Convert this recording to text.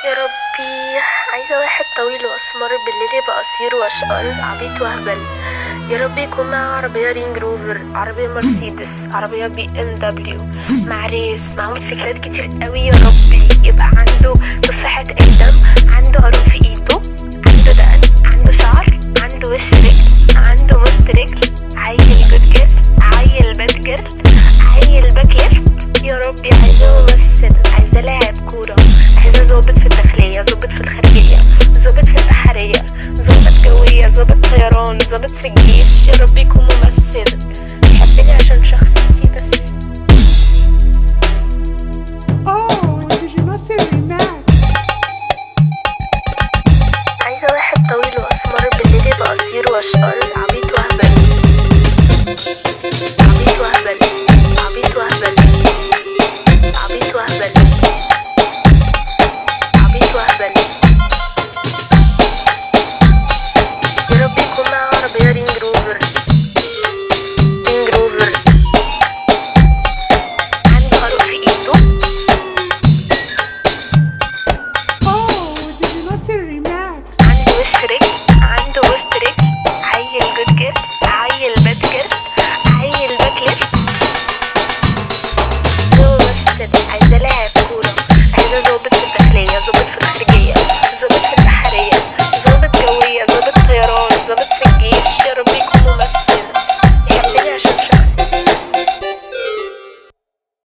يا ربي عايزة واحد طويل وأسمر بالليل يبقى قصير وأشقر عبيط وهبل يا رب يكون معاه عربية رينج روفر عربية مرسيدس عربية بي ام دبليو مع ريس مع موتوسيكلات كتير قوي يا ربي يبقى عنده تفاحة ادم عنده عروق في ايده عنده دقن عنده شعر عنده وش رجل عنده مشط رجل عيل جود جيرل عيل باد جيرل عيل باك ليفت يا ربي عايزة ممثل عايزة لاعب كورة عايزة ظابط في الداخلية ظابط في الخارجية ظابط في البحرية ظابط جوية ظابط طيران ظابط في الجيش يا رب يكون ممثل يحبني عشان شخص